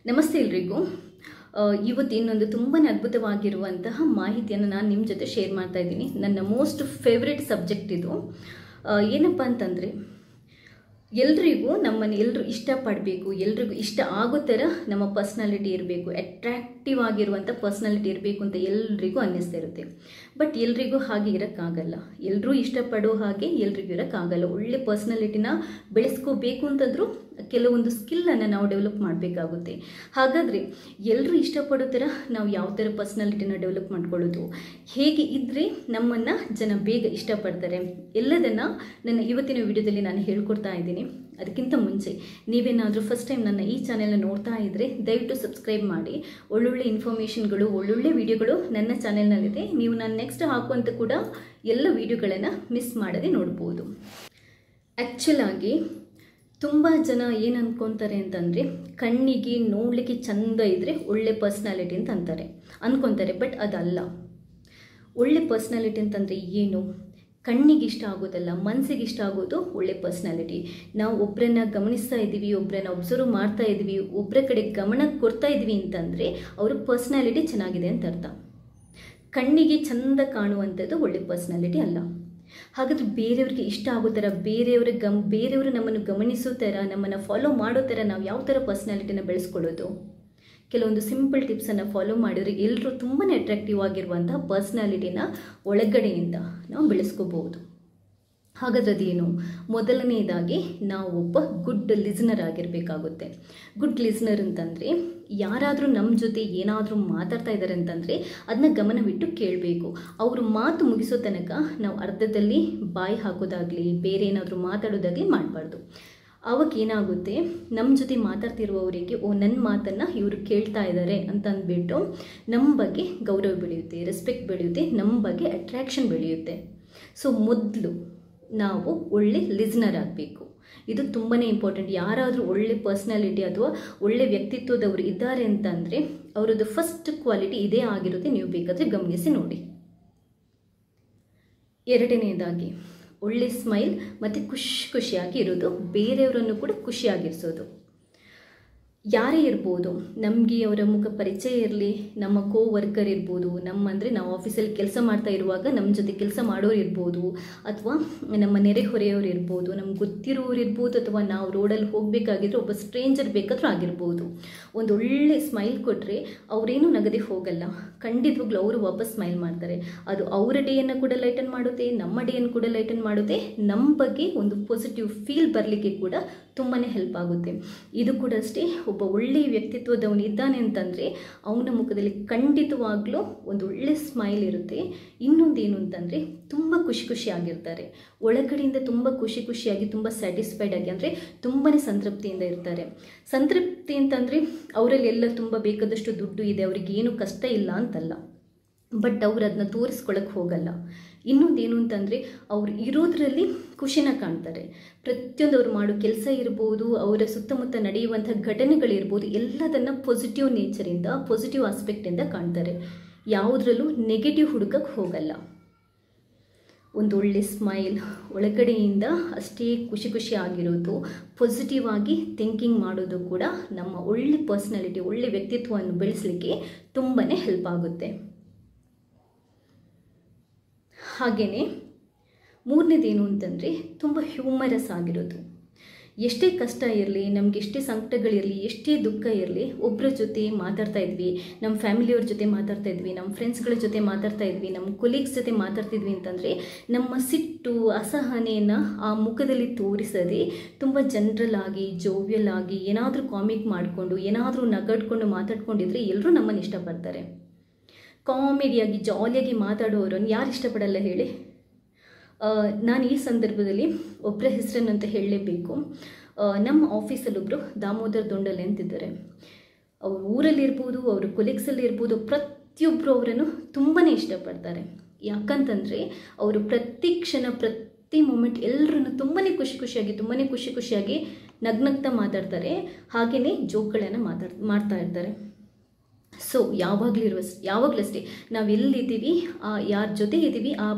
ನಮಸ್ತೆ ಎಲ್ರಿಗೂ ಆ, ಇವತ್ತು ಇನ್ನೊಂದು ತುಂಬಾ ಅದ್ಭುತವಾಗಿರುವಂತಹ ಮಾಹಿತಿಯನ್ನು ನಾನು ನಿಮ್ಮ ಜೊತೆ ಶೇರ್ ಮಾಡ್ತಾ ಇದ್ದೀನಿ ನನ್ನ ಮೋಸ್ಟ್ ಫೇವ್ರೆಟ್ ಸಬ್ಜೆಕ್ಟ್ ಇದು ಆ, ಏನಪ್ಪ ಅಂತಂದರೆ ಎಲ್ರಿಗೂ ನಮ್ಮನ್ನು ಎಲ್ಲರೂ ಇಷ್ಟಪಡಬೇಕು ಎಲ್ರಿಗೂ ಇಷ್ಟ ಆಗೋ ಥರ ನಮ್ಮ ಪರ್ಸ್ನಾಲಿಟಿ ಇರಬೇಕು ಅಟ್ರಾಕ್ಟಿವ್ ಆಗಿರುವಂಥ ಪರ್ಸ್ನಾಲಿಟಿ ಇರಬೇಕು ಅಂತ ಎಲ್ರಿಗೂ ಅನ್ನಿಸ್ತಾ ಇರುತ್ತೆ ಬಟ್ ಎಲ್ರಿಗೂ ಹಾಗೆ ಇರೋಕ್ಕಾಗಲ್ಲ ಎಲ್ಲರೂ ಇಷ್ಟಪಡೋ ಹಾಗೆ ಎಲ್ರಿಗೂ ಇರೋಕ್ಕಾಗಲ್ಲ ಒಳ್ಳೆ ಪರ್ಸ್ನಾಲಿಟಿನ ಬೆಳೆಸ್ಕೋಬೇಕು ಅಂತಂದರೂ ಕೆಲವೊಂದು ಸ್ಕಿಲ್ಲನ್ನು ನಾವು ಡೆವಲಪ್ ಮಾಡಬೇಕಾಗುತ್ತೆ ಹಾಗಾದರೆ ಎಲ್ಲರೂ ಇಷ್ಟಪಡೋ ಥರ ನಾವು ಯಾವ ಥರ ಪರ್ಸ್ನಾಲಿಟಿನ ಡೆವಲಪ್ ಮಾಡ್ಕೊಳ್ಳೋದು ಹೇಗೆ ಇದ್ದರೆ ನಮ್ಮನ್ನು ಜನ ಬೇಗ ಇಷ್ಟಪಡ್ತಾರೆ ಎಲ್ಲದನ್ನು ನನ್ನ ಇವತ್ತಿನ ವಿಡಿಯೋದಲ್ಲಿ ನಾನು ಹೇಳ್ಕೊಡ್ತಾ ಇದ್ದೀನಿ ಅದಕ್ಕಿಂತ ಮುಂಚೆ ನೀವೇನಾದರೂ ಫಸ್ಟ್ ಟೈಮ್ ನನ್ನ ಈ ಚಾನೆಲ್ನ ನೋಡ್ತಾ ಇದ್ದರೆ ದಯವಿಟ್ಟು ಸಬ್ಸ್ಕ್ರೈಬ್ ಮಾಡಿ ಒಳ್ಳೊಳ್ಳೆ ಇನ್ಫಾರ್ಮೇಷನ್ಗಳು ಒಳ್ಳೊಳ್ಳೆ ವಿಡಿಯೋಗಳು ನನ್ನ ಚಾನೆಲ್ನಲ್ಲಿದೆ ನೀವು ನಾನು ನೆಕ್ಸ್ಟ್ ಹಾಕುವಂಥ ಕೂಡ ಎಲ್ಲ ವಿಡಿಯೋಗಳನ್ನು ಮಿಸ್ ಮಾಡದೆ ನೋಡ್ಬೋದು ಆ್ಯಕ್ಚುಲ್ ಆಗಿ ತುಂಬ ಜನ ಏನು ಅಂದ್ಕೊತಾರೆ ಅಂತಂದರೆ ಕಣ್ಣಿಗೆ ನೋಡಲಿಕ್ಕೆ ಚಂದ ಇದ್ದರೆ ಒಳ್ಳೆ ಪರ್ಸ್ನಾಲಿಟಿ ಅಂತ ಅಂತಾರೆ ಅಂದ್ಕೊತಾರೆ ಬಟ್ ಅದಲ್ಲ ಒಳ್ಳೆ ಪರ್ಸ್ನಾಲಿಟಿ ಅಂತಂದರೆ ಏನು ಕಣ್ಣಿಗೆ ಇಷ್ಟ ಆಗೋದಲ್ಲ ಮನಸ್ಸಿಗೆ ಇಷ್ಟ ಆಗೋದು ಒಳ್ಳೆ ಪರ್ಸ್ನಾಲಿಟಿ ನಾವು ಒಬ್ಬರನ್ನ ಗಮನಿಸ್ತಾ ಇದ್ದೀವಿ ಒಬ್ಬರನ್ನ ಒಬ್ಸರ್ವ್ ಮಾಡ್ತಾ ಇದ್ದೀವಿ ಒಬ್ಬರ ಕಡೆ ಗಮನ ಕೊಡ್ತಾ ಇದ್ವಿ ಅಂತಂದರೆ ಅವರ ಪರ್ಸ್ನಾಲಿಟಿ ಚೆನ್ನಾಗಿದೆ ಅಂತ ಅರ್ಥ ಕಣ್ಣಿಗೆ ಚಂದ ಕಾಣುವಂಥದ್ದು ಒಳ್ಳೆ ಪರ್ಸ್ನಾಲಿಟಿ ಅಲ್ಲ ಹಾಗಾದ್ರೆ ಬೇರೆಯವ್ರಿಗೆ ಇಷ್ಟ ಆಗೋ ಥರ ಬೇರೆಯವರ ಗಮ್ ಬೇರೆಯವರು ನಮ್ಮನ್ನು ಗಮನಿಸೋ ಥರ ನಮ್ಮನ್ನು ಫಾಲೋ ಮಾಡೋ ಥರ ನಾವು ಯಾವ ಥರ ಪರ್ಸ್ನಾಲಿಟಿನ ಬೆಳೆಸ್ಕೊಳ್ಳೋದು ಕೆಲವೊಂದು ಸಿಂಪಲ್ ಟಿಪ್ಸನ್ನು ಫಾಲೋ ಮಾಡಿದರೆ ಎಲ್ಲರೂ ತುಂಬಾ ಅಟ್ರಾಕ್ಟಿವ್ ಆಗಿರುವಂತಹ ಪರ್ಸ್ನಾಲಿಟಿನ ಒಳಗಡೆಯಿಂದ ನಾವು ಬೆಳೆಸ್ಕೋಬಹುದು ಹಾಗಾದ್ರೆ ಅದೇನು ಮೊದಲನೆಯದಾಗಿ ನಾವು ಒಬ್ಬ ಗುಡ್ ಲಿಸ್ನರ್ ಆಗಿರಬೇಕಾಗುತ್ತೆ ಗುಡ್ ಲಿಸ್ನರ್ ಅಂತಂದರೆ ಯಾರಾದರೂ ನಮ್ಮ ಜೊತೆ ಏನಾದರೂ ಮಾತಾಡ್ತಾ ಇದ್ದಾರೆ ಅಂತಂದರೆ ಅದನ್ನ ಗಮನವಿಟ್ಟು ಕೇಳಬೇಕು ಅವರು ಮಾತು ಮುಗಿಸೋ ತನಕ ನಾವು ಅರ್ಧದಲ್ಲಿ ಬಾಯಿ ಹಾಕೋದಾಗಲಿ ಬೇರೆ ಏನಾದರೂ ಮಾತಾಡೋದಾಗಲಿ ಮಾಡಬಾರ್ದು ಆವಾಗ ಏನಾಗುತ್ತೆ ನಮ್ಮ ಜೊತೆ ಮಾತಾಡ್ತಿರುವವರಿಗೆ ಓ ನನ್ನ ಮಾತನ್ನು ಇವರು ಕೇಳ್ತಾ ಇದ್ದಾರೆ ಅಂತ ಅಂದ್ಬಿಟ್ಟು ನಮ್ಮ ಬಗ್ಗೆ ಗೌರವ ಬೆಳೆಯುತ್ತೆ ರೆಸ್ಪೆಕ್ಟ್ ಬೆಳೆಯುತ್ತೆ ನಮ್ಮ ಬಗ್ಗೆ ಅಟ್ರ್ಯಾಕ್ಷನ್ ಬೆಳೆಯುತ್ತೆ ಸೊ ಮೊದಲು ನಾವು ಒಳ್ಳೆ ಲಿಸ್ನರ್ ಆಗಬೇಕು ಇದು ತುಂಬಾ ಇಂಪಾರ್ಟೆಂಟ್ ಯಾರಾದರೂ ಒಳ್ಳೆ ಪರ್ಸ್ನಾಲಿಟಿ ಅಥವಾ ಒಳ್ಳೆ ವ್ಯಕ್ತಿತ್ವದವರು ಇದ್ದಾರೆ ಅಂತಂದರೆ ಅವರದ್ದು ಫಸ್ಟ್ ಕ್ವಾಲಿಟಿ ಇದೇ ಆಗಿರುತ್ತೆ ನೀವು ಬೇಕಾದರೆ ಗಮನಿಸಿ ನೋಡಿ ಎರಡನೇದಾಗಿ ಒಳ್ಳೆ ಸ್ಮೈಲ್ ಮತ್ತು ಖುಷಿ ಖುಷಿಯಾಗಿ ಇರೋದು ಬೇರೆಯವರನ್ನು ಕೂಡ ಖುಷಿಯಾಗಿರಿಸೋದು ಯಾರೇ ಇರ್ಬೋದು ನಮಗೆ ಅವರ ಮುಖ ಪರಿಚಯ ಇರಲಿ ನಮ್ಮ ಕೋ ವರ್ಕರ್ ಇರ್ಬೋದು ನಮ್ಮ ಅಂದರೆ ನಾವು ಆಫೀಸಲ್ಲಿ ಕೆಲಸ ಮಾಡ್ತಾ ಇರುವಾಗ ನಮ್ಮ ಜೊತೆ ಕೆಲಸ ಮಾಡೋರು ಇರ್ಬೋದು ಅಥವಾ ನಮ್ಮ ನೆರೆಹೊರೆಯವರು ಇರ್ಬೋದು ನಮ್ಗೆ ಗೊತ್ತಿರೋರು ಇರ್ಬೋದು ಅಥವಾ ನಾವು ರೋಡಲ್ಲಿ ಹೋಗಬೇಕಾಗಿದ್ರೆ ಒಬ್ಬ ಸ್ಟ್ರೇಂಜರ್ ಬೇಕಾದರೂ ಆಗಿರ್ಬೋದು ಒಂದು ಒಳ್ಳೆ ಸ್ಮೈಲ್ ಕೊಟ್ಟರೆ ಅವರೇನು ನಗದೆ ಹೋಗಲ್ಲ ಖಂಡಿತವಾಗ್ಲೂ ಅವರು ವಾಪಸ್ ಸ್ಮೈಲ್ ಮಾಡ್ತಾರೆ ಅದು ಅವರ ಡೇಯನ್ನು ಕೂಡ ಲೈಟನ್ ಮಾಡುತ್ತೆ ನಮ್ಮ ಡೇಯನ್ನು ಕೂಡ ಲೈಟನ್ ಮಾಡುತ್ತೆ ನಮ್ಮ ಬಗ್ಗೆ ಒಂದು ಪಾಸಿಟಿವ್ ಫೀಲ್ ಬರಲಿಕ್ಕೆ ಕೂಡ ತುಂಬಾ ಹೆಲ್ಪ್ ಆಗುತ್ತೆ ಇದು ಕೂಡ ಅಷ್ಟೇ ಒಬ್ಬ ಒಳ್ಳೆಯ ವ್ಯಕ್ತಿತ್ವದವನು ಇದ್ದಾನೆ ಅಂತಂದರೆ ಅವನ ಮುಖದಲ್ಲಿ ಖಂಡಿತವಾಗ್ಲೂ ಒಂದು ಒಳ್ಳೆ ಸ್ಮೈಲ್ ಇರುತ್ತೆ ಇನ್ನೊಂದೇನು ಅಂತಂದರೆ ತುಂಬ ಖುಷಿ ಖುಷಿಯಾಗಿರ್ತಾರೆ ಒಳಗಡೆಯಿಂದ ತುಂಬ ಖುಷಿ ಖುಷಿಯಾಗಿ ತುಂಬ ಸ್ಯಾಟಿಸ್ಫೈಡ್ ಆಗಿ ಅಂದರೆ ತುಂಬಾ ಸಂತೃಪ್ತಿಯಿಂದ ಇರ್ತಾರೆ ಸಂತೃಪ್ತಿ ಅಂತಂದರೆ ಅವರಲ್ಲಿ ಎಲ್ಲ ತುಂಬ ಬೇಕಾದಷ್ಟು ದುಡ್ಡು ಇದೆ ಅವರಿಗೆ ಏನು ಕಷ್ಟ ಇಲ್ಲ ಅಂತಲ್ಲ ಬಟ್ ಅವ್ರು ಅದನ್ನ ತೋರಿಸ್ಕೊಳಕ್ಕೆ ಹೋಗಲ್ಲ ಇನ್ನೊಂದೇನು ಅಂತಂದರೆ ಅವ್ರು ಇರೋದ್ರಲ್ಲಿ ಖುಷಿನ ಕಾಣ್ತಾರೆ ಪ್ರತಿಯೊಂದು ಅವ್ರು ಮಾಡೋ ಕೆಲಸ ಇರ್ಬೋದು ಅವರ ಸುತ್ತಮುತ್ತ ನಡೆಯುವಂಥ ಘಟನೆಗಳಿರ್ಬೋದು ಎಲ್ಲದನ್ನು ಪಾಸಿಟಿವ್ ನೇಚರಿಂದ ಪಾಸಿಟಿವ್ ಆಸ್ಪೆಕ್ಟಿಂದ ಕಾಣ್ತಾರೆ ಯಾವುದ್ರಲ್ಲೂ ನೆಗೆಟಿವ್ ಹುಡುಕಕ್ಕೆ ಹೋಗಲ್ಲ ಒಂದು ಒಳ್ಳೆ ಸ್ಮೈಲ್ ಒಳಗಡೆಯಿಂದ ಅಷ್ಟೇ ಖುಷಿ ಖುಷಿ ಆಗಿರೋದು ಪಾಸಿಟಿವ್ ಆಗಿ ಥಿಂಕಿಂಗ್ ಮಾಡೋದು ಕೂಡ ನಮ್ಮ ಒಳ್ಳೆ ಪರ್ಸ್ನಾಲಿಟಿ ಒಳ್ಳೆ ವ್ಯಕ್ತಿತ್ವವನ್ನು ಬೆಳೆಸಲಿಕ್ಕೆ ತುಂಬಾ ಹೆಲ್ಪ್ ಆಗುತ್ತೆ ಹಾಗೆಯೇ ಮೂರನೇದೇನು ಅಂತಂದರೆ ತುಂಬ ಹ್ಯೂಮರಸ್ ಆಗಿರೋದು ಎಷ್ಟೇ ಕಷ್ಟ ಇರಲಿ ನಮ್ಗೆ ಎಷ್ಟೇ ಸಂಕಟಗಳಿರಲಿ ಎಷ್ಟೇ ದುಃಖ ಇರಲಿ ಒಬ್ಬರ ಜೊತೆ ಮಾತಾಡ್ತಾ ಇದ್ವಿ ನಮ್ಮ ಫ್ಯಾಮಿಲಿಯವ್ರ ಜೊತೆ ಮಾತಾಡ್ತಾ ಇದ್ವಿ ನಮ್ಮ ಫ್ರೆಂಡ್ಸ್ಗಳ ಜೊತೆ ಮಾತಾಡ್ತಾ ಇದ್ವಿ ನಮ್ಮ ಕೊಲೀಗ್ಸ್ ಜೊತೆ ಮಾತಾಡ್ತಿದ್ವಿ ಅಂತಂದರೆ ನಮ್ಮ ಸಿಟ್ಟು ಅಸಹನೆಯನ್ನು ಆ ಮುಖದಲ್ಲಿ ತೋರಿಸದೆ ತುಂಬ ಜನರಲ್ ಆಗಿ ಜೋವಿಯಲ್ ಆಗಿ ಏನಾದರೂ ಕಾಮಿಕ್ ಮಾಡಿಕೊಂಡು ಏನಾದರೂ ನಗಾಡ್ಕೊಂಡು ಮಾತಾಡ್ಕೊಂಡಿದ್ರೆ ಎಲ್ಲರೂ ನಮ್ಮನ್ನು ಇಷ್ಟಪಡ್ತಾರೆ ಕಾಮಿಡಿಯಾಗಿ ಜಾಲಿಯಾಗಿ ಮಾತಾಡೋರನ್ನು ಯಾರು ಇಷ್ಟಪಡಲ್ಲ ಹೇಳಿ ನಾನು ಈ ಸಂದರ್ಭದಲ್ಲಿ ಒಬ್ಬರ ಹೆಸರನ್ನಂತ ಹೇಳಲೇಬೇಕು ನಮ್ಮ ಆಫೀಸಲ್ಲೊಬ್ಬರು ದಾಮೋದರ್ ದೊಂಡಲೆ ಅಂತಿದ್ದಾರೆ ಅವ್ರ ಊರಲ್ಲಿರ್ಬೋದು ಅವ್ರ ಕೊಲೀಗ್ಸಲ್ಲಿ ಇರ್ಬೋದು ಪ್ರತಿಯೊಬ್ಬರು ಅವರನ್ನು ತುಂಬಾ ಇಷ್ಟಪಡ್ತಾರೆ ಯಾಕಂತಂದರೆ ಅವರು ಪ್ರತಿ ಕ್ಷಣ ಪ್ರತಿ ಮೂಮೆಂಟ್ ಎಲ್ಲರನ್ನು ತುಂಬಾ ಖುಷಿ ಖುಷಿಯಾಗಿ ತುಂಬಾ ಖುಷಿ ಖುಷಿಯಾಗಿ ನಗ್ನಗ್ತಾ ಮಾತಾಡ್ತಾರೆ ಹಾಗೆಯೇ ಜೋಕ್ಗಳನ್ನು ಮಾತಾಡ್ ಮಾಡ್ತಾ ಇರ್ತಾರೆ ಸೊ ಯಾವಾಗಲೂ ಇರುವ ಯಾವಾಗಲೂ ಅಷ್ಟೇ ನಾವು ಎಲ್ಲಿದ್ದೀವಿ ಆ ಯಾರ ಜೊತೆ ಇದ್ದೀವಿ ಆ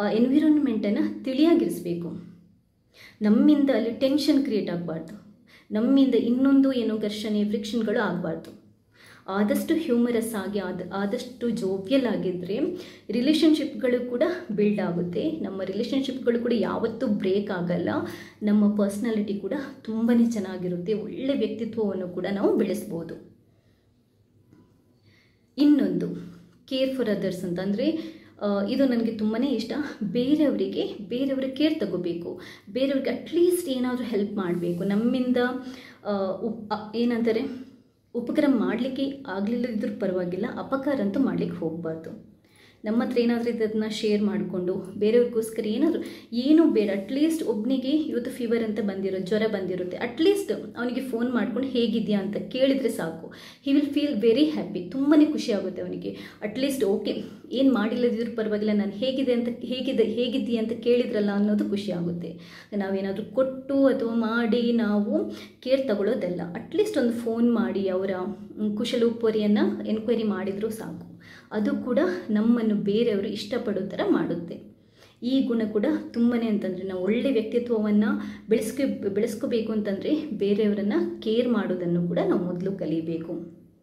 ಎನ್ವಿರಾನ್ಮೆಂಟನ್ನು ತಿಳಿಯಾಗಿರಿಸ್ಬೇಕು ನಮ್ಮಿಂದ ಅಲ್ಲಿ ಟೆನ್ಷನ್ ಕ್ರಿಯೇಟ್ ಆಗಬಾರ್ದು ನಮ್ಮಿಂದ ಇನ್ನೊಂದು ಏನೋ ಘರ್ಷಣೆ ಫ್ರಿಕ್ಷನ್ಗಳು ಆಗಬಾರ್ದು ಆದಷ್ಟು ಹ್ಯೂಮರಸ್ ಆಗಿ ಆದ ಆದಷ್ಟು ಜೋವಿಯಲ್ ಆಗಿದ್ದರೆ ರಿಲೇಷನ್ಶಿಪ್ಗಳು ಕೂಡ ಬಿಲ್ಡ್ ಆಗುತ್ತೆ ನಮ್ಮ ರಿಲೇಷನ್ಶಿಪ್ಗಳು ಕೂಡ ಯಾವತ್ತೂ ಬ್ರೇಕ್ ಆಗಲ್ಲ ನಮ್ಮ ಪರ್ಸ್ನಾಲಿಟಿ ಕೂಡ ತುಂಬಾ ಚೆನ್ನಾಗಿರುತ್ತೆ ಒಳ್ಳೆ ವ್ಯಕ್ತಿತ್ವವನ್ನು ಕೂಡ ನಾವು ಬೆಳೆಸ್ಬೋದು ಇನ್ನೊಂದು ಕೇರ್ ಫಾರ್ ಅದರ್ಸ್ ಅಂತ ಅಂದರೆ ಇದು ನನಗೆ ತುಂಬಾ ಇಷ್ಟ ಬೇರೆಯವರಿಗೆ ಬೇರೆಯವರ ಕೇರ್ ತಗೋಬೇಕು ಬೇರೆಯವ್ರಿಗೆ ಅಟ್ಲೀಸ್ಟ್ ಏನಾದರೂ ಹೆಲ್ಪ್ ಮಾಡಬೇಕು ನಮ್ಮಿಂದ ಆ, ಉಪ್ ಅ- ಏನಂತಾರೆ ಉಪಕಾರ ಮಾಡಲಿಕ್ಕೆ ಆಗಲಿಲ್ಲದಿದ್ರೂ ಪರವಾಗಿಲ್ಲ ಅಪಕಾರ ಅಂತೂ ಮಾಡಲಿಕ್ಕೆ ಹೋಗಬಾರ್ದು ನಮ್ಮ ಹತ್ರ ಏನಾದರೂ ಇದನ್ನು ಶೇರ್ ಮಾಡಿಕೊಂಡು ಬೇರೆಯವ್ರಿಗೋಸ್ಕರ ಏನಾದರೂ ಏನೂ ಬೇಡ ಅಟ್ಲೀಸ್ಟ್ ಒಬ್ಬನಿಗೆ ಇವತ್ತು ಫೀವರ್ ಅಂತ ಬಂದಿರೋ ಜ್ವರ ಬಂದಿರುತ್ತೆ ಅಟ್ಲೀಸ್ಟ್ ಅವನಿಗೆ ಫೋನ್ ಮಾಡ್ಕೊಂಡು ಹೇಗಿದೆಯಾ ಅಂತ ಕೇಳಿದರೆ ಸಾಕು he will feel very happy ತುಂಬಾ ಖುಷಿ ಆಗುತ್ತೆ ಅವನಿಗೆ ಅಟ್ಲೀಸ್ಟ್ ಓಕೆ ಏನು ಮಾಡಿಲ್ಲದಿದ್ರೂ ಪರವಾಗಿಲ್ಲ ನಾನು ಹೇಗಿದೆ ಅಂತ ಹೇಗಿದೆ ಹೇಗಿದ್ದೀಯ ಅಂತ ಕೇಳಿದ್ರಲ್ಲ ಅನ್ನೋದು ಖುಷಿ ಆಗುತ್ತೆ ನಾವೇನಾದರೂ ಕೊಟ್ಟು ಅಥವಾ ಮಾಡಿ ನಾವು ಕೇರ್ ತಗೊಳ್ಳೋದಲ್ಲ ಅಟ್ಲೀಸ್ಟ್ ಒಂದು ಫೋನ್ ಮಾಡಿ ಅವರ ಕುಶಲೋಪರಿಯನ್ನು ಎನ್ಕ್ವೈರಿ ಮಾಡಿದರೂ ಸಾಕು ಅದು ಕೂಡ ನಮ್ಮನ್ನು ಬೇರೆಯವರು ಇಷ್ಟಪಡೋ ಥರ ಮಾಡುತ್ತೆ ಈ ಗುಣ ಕೂಡ ತುಂಬಾ ಅಂತಂದರೆ ನಾವು ಒಳ್ಳೆ ವ್ಯಕ್ತಿತ್ವವನ್ನು ಬೆಳೆಸ್ಕೊ ಬೆಳೆಸ್ಕೋಬೇಕು ಅಂತಂದರೆ ಬೇರೆಯವರನ್ನು ಕೇರ್ ಮಾಡೋದನ್ನು ಕೂಡ ನಾವು ಮೊದಲು ಕಲಿಬೇಕು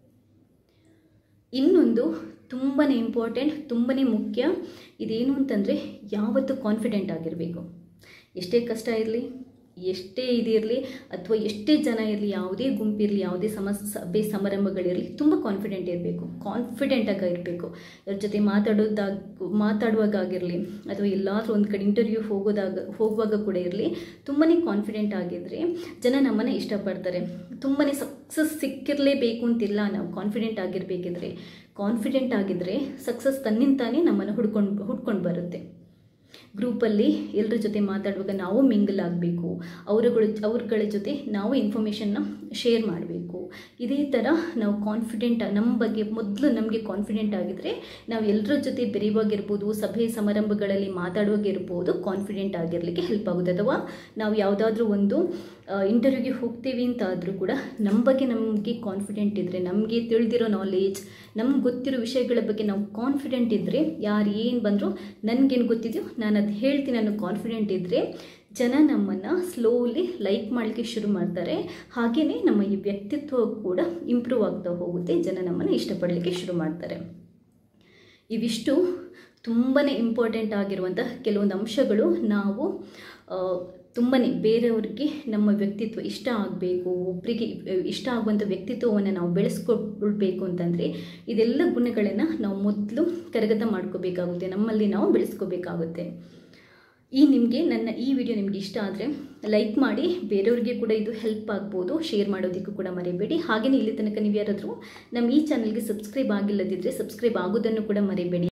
ಇನ್ನೊಂದು ತುಂಬಾ ಇಂಪಾರ್ಟೆಂಟ್ ತುಂಬಾ ಮುಖ್ಯ ಇದೇನು ಅಂತಂದರೆ ಯಾವತ್ತೂ ಕಾನ್ಫಿಡೆಂಟ್ ಆಗಿರಬೇಕು ಎಷ್ಟೇ ಕಷ್ಟ ಇರಲಿ ಎಷ್ಟೇ ಇದಿರಲಿ ಅಥವಾ ಎಷ್ಟೇ ಜನ ಇರಲಿ ಯಾವುದೇ ಗುಂಪಿರಲಿ ಯಾವುದೇ ಸಮ ಸಭೆ ಸಮಾರಂಭಗಳಿರಲಿ ತುಂಬ ಕಾನ್ಫಿಡೆಂಟ್ ಇರಬೇಕು ಕಾನ್ಫಿಡೆಂಟಾಗಿ ಇರಬೇಕು ಅವ್ರ ಜೊತೆ ಮಾತಾಡೋದಾಗ ಮಾತಾಡುವಾಗಾಗಿರಲಿ ಅಥವಾ ಎಲ್ಲಾದರೂ ಒಂದು ಕಡೆ ಇಂಟರ್ವ್ಯೂ ಹೋಗೋದಾಗ ಹೋಗುವಾಗ ಕೂಡ ಇರಲಿ ತುಂಬಾ ಕಾನ್ಫಿಡೆಂಟ್ ಆಗಿದ್ದರೆ ಜನ ನಮ್ಮನ್ನು ಇಷ್ಟಪಡ್ತಾರೆ ತುಂಬಾ ಸಕ್ಸಸ್ ಸಿಕ್ಕಿರಲೇಬೇಕು ಅಂತಿಲ್ಲ ನಾವು ಕಾನ್ಫಿಡೆಂಟ್ ಆಗಿರಬೇಕಿದ್ರೆ ಕಾನ್ಫಿಡೆಂಟ್ ಆಗಿದ್ದರೆ ಸಕ್ಸಸ್ ತನ್ನಿಂತಾನೇ ನಮ್ಮನ್ನು ಹುಡ್ಕೊಂಡು ಹುಡ್ಕೊಂಡು ಬರುತ್ತೆ ಗ್ರೂಪಲ್ಲಿ ಎಲ್ಲರ ಜೊತೆ ಮಾತಾಡುವಾಗ ನಾವು ಮಿಂಗಲ್ ಆಗಬೇಕು ಅವರುಗಳ ಅವ್ರಗಳ ಜೊತೆ ನಾವು ಇನ್ಫಾರ್ಮೇಷನ್ನ ಶೇರ್ ಮಾಡಬೇಕು ಇದೇ ಥರ ನಾವು ಕಾನ್ಫಿಡೆಂಟ್ ನಮ್ಮ ಬಗ್ಗೆ ಮೊದಲು ನಮಗೆ ಕಾನ್ಫಿಡೆಂಟ್ ಆಗಿದ್ದರೆ ನಾವು ಎಲ್ಲರ ಜೊತೆ ಬೆರೆಯುವಾಗಿರ್ಬೋದು ಸಭೆ ಸಮಾರಂಭಗಳಲ್ಲಿ ಮಾತಾಡುವಾಗಿರ್ಬೋದು ಕಾನ್ಫಿಡೆಂಟ್ ಆಗಿರಲಿಕ್ಕೆ ಹೆಲ್ಪ್ ಆಗುತ್ತೆ ಅಥವಾ ನಾವು ಯಾವುದಾದ್ರೂ ಒಂದು ಇಂಟರ್ವ್ಯೂಗೆ ಹೋಗ್ತೀವಿ ಅಂತ ಆದರೂ ಕೂಡ ನಮ್ಮ ಬಗ್ಗೆ ನಮಗೆ ಕಾನ್ಫಿಡೆಂಟ್ ಇದ್ದರೆ ನಮಗೆ ತಿಳಿದಿರೋ ನಾಲೇಜ್ ನಮ್ಗೆ ಗೊತ್ತಿರೋ ವಿಷಯಗಳ ಬಗ್ಗೆ ನಾವು ಕಾನ್ಫಿಡೆಂಟ್ ಇದ್ದರೆ ಯಾರು ಏನು ಬಂದರೂ ನನಗೇನು ಗೊತ್ತಿದೆಯೋ ನಾನು ಅದು ಹೇಳ್ತೀನಿ ಅನ್ನೋ ಕಾನ್ಫಿಡೆಂಟ್ ಇದ್ದರೆ ಜನ ನಮ್ಮನ್ನು ಸ್ಲೋಲಿ ಲೈಕ್ ಮಾಡಲಿಕ್ಕೆ ಶುರು ಮಾಡ್ತಾರೆ ಹಾಗೆಯೇ ನಮ್ಮ ಈ ವ್ಯಕ್ತಿತ್ವ ಕೂಡ ಇಂಪ್ರೂವ್ ಆಗ್ತಾ ಹೋಗುತ್ತೆ ಜನ ನಮ್ಮನ್ನು ಇಷ್ಟಪಡಲಿಕ್ಕೆ ಶುರು ಮಾಡ್ತಾರೆ ಇವಿಷ್ಟು ತುಂಬಾ ಇಂಪಾರ್ಟೆಂಟ್ ಆಗಿರುವಂತಹ ಕೆಲವೊಂದು ಅಂಶಗಳು ನಾವು ತುಂಬಾ ಬೇರೆಯವ್ರಿಗೆ ನಮ್ಮ ವ್ಯಕ್ತಿತ್ವ ಇಷ್ಟ ಆಗಬೇಕು ಒಬ್ಬರಿಗೆ ಇಷ್ಟ ಆಗುವಂಥ ವ್ಯಕ್ತಿತ್ವವನ್ನು ನಾವು ಬೆಳೆಸ್ಕೊಳ್ಬೇಕು ಅಂತಂದರೆ ಇದೆಲ್ಲ ಗುಣಗಳನ್ನು ನಾವು ಮೊದಲು ಕರಗತ ಮಾಡ್ಕೋಬೇಕಾಗುತ್ತೆ ನಮ್ಮಲ್ಲಿ ನಾವು ಬೆಳೆಸ್ಕೋಬೇಕಾಗುತ್ತೆ ಈ ನಿಮಗೆ ನನ್ನ ಈ ವಿಡಿಯೋ ನಿಮಗೆ ಇಷ್ಟ ಆದರೆ ಲೈಕ್ ಮಾಡಿ ಬೇರೆಯವ್ರಿಗೆ ಕೂಡ ಇದು ಹೆಲ್ಪ್ ಆಗ್ಬೋದು ಶೇರ್ ಮಾಡೋದಕ್ಕೂ ಕೂಡ ಮರಿಬೇಡಿ ಹಾಗೆಯೇ ಇಲ್ಲಿ ತನಕ ನೀವು ಯಾರಾದರೂ ನಮ್ಮ ಈ ಚಾನಲ್ಗೆ ಸಬ್ಸ್ಕ್ರೈಬ್ ಆಗಿಲ್ಲದಿದ್ದರೆ ಸಬ್ಸ್ಕ್ರೈಬ್ ಆಗೋದನ್ನು ಕೂಡ ಮರಿಬೇಡಿ